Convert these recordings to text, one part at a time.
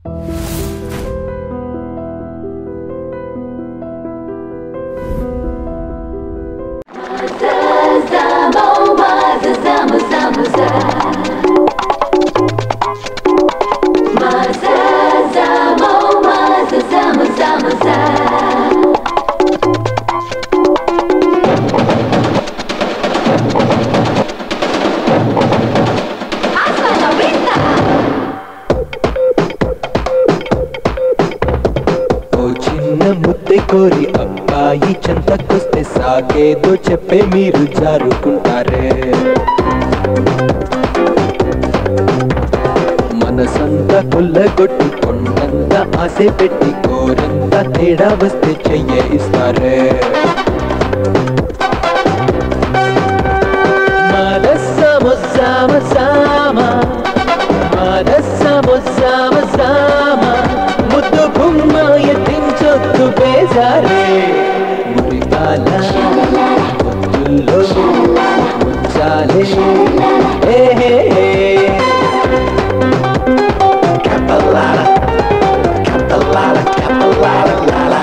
ఓ చిన్న ముద్దె కోరి అబ్బాయి చెంతకొస్తే సాగేదో చెప్పే మీరు జారుకుంటారే మనసంతా కొల్లగొట్టి కొండంత ఆశ పెట్టి కోరంత తేడా వస్తే చెయ్య ఇస్తారే మనస్సము సామ సామ మనస్సము సామ సామ ముద్దు బొమ్మ ఎత్తించొద్దు బేజారే మురికాల ముద్దుల్లో ముచ్చాలే ఏ హే హే. Capalala, capalala, capalala, lala.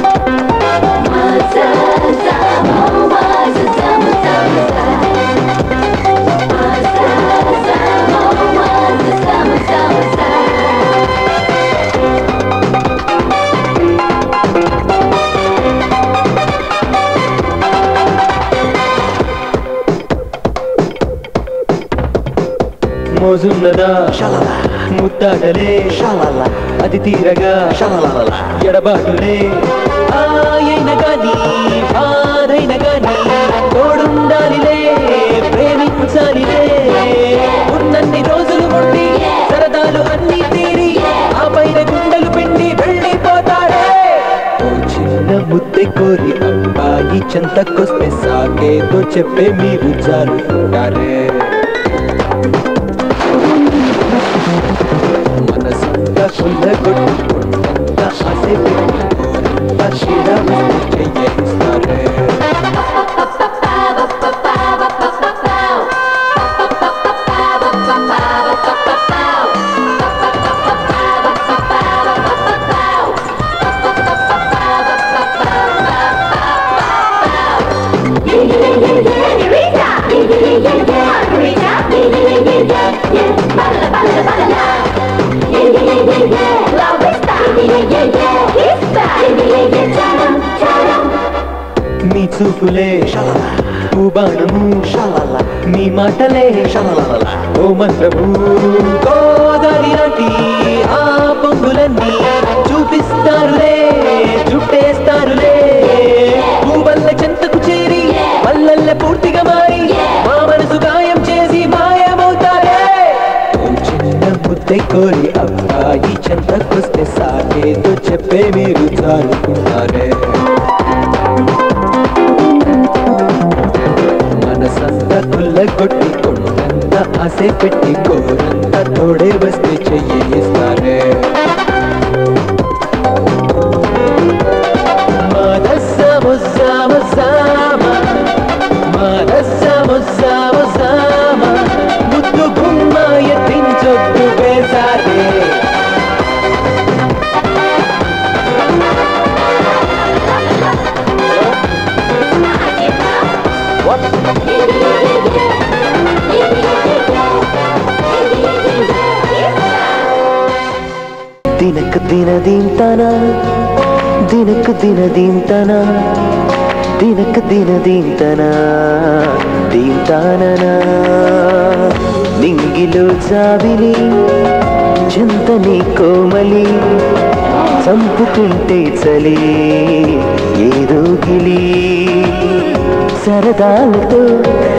మోజున్నదా ముత్తాడలే అది తీరగా ఎడబాటులే ఆయన గాని బాధైన గాని తోడుండాలిలే ప్రేమించాలిలే ఉన్నన్ని రోజులు ఉండి సరదాలు అన్ని తీరి ఆ పైన గుండెలు పిండి వెళ్ళిపోతాడే ఓ చిన్న ముద్దె కోరి అబ్బాయి చెంతకొస్తే సాగేదో చెప్పే మీరు జారుకుంటారే మనసంతా కొల్లగొట్టుకుంటంత ఆశ పెట్టుకోరంత చీడ వస్తే చెయ్యిస్తారే మీ చూపులే బాణము మీ మాటలే ఓ మంత్రము గోదారి నటి ఆ పొంగులన్నీ చూపిస్తారులే చుట్టేస్తారులే భూవల్ల చెంతకు చేరి వల్లల్ల పూర్తిగా మారి మా మనసు గాయం చేసి మాయమవుతారే ఓ చిన్న ముద్దె కోరి అబ్బాయి చెంతకొస్తే సాగేదో చెప్పే మీరు చాలుకుంటారే మనసంతా కొల్లగొట్టి కొండంత ఆశ పెట్టి కోరంత తోడే వస్తే చెయ్యిస్తారే మనస్సము సామ సామ మనస్సము సామ సామ ముద్దు గుమ్మ ఎత్తించొద్దు వేసారే ದಿನಕ್ಕೆ ದಿನ ದೀಂತನ ದಿನಕ್ಕೆ ದಿನ ದೀಂತನ ದಿನಕ್ಕೆ ದಿನ ದೀಂತನ ದೀಂತಾನನ నింగిలో చావిలి చింతని కోమలి చంపుతుంటే చలి ఏదో గిలి సరదాలతో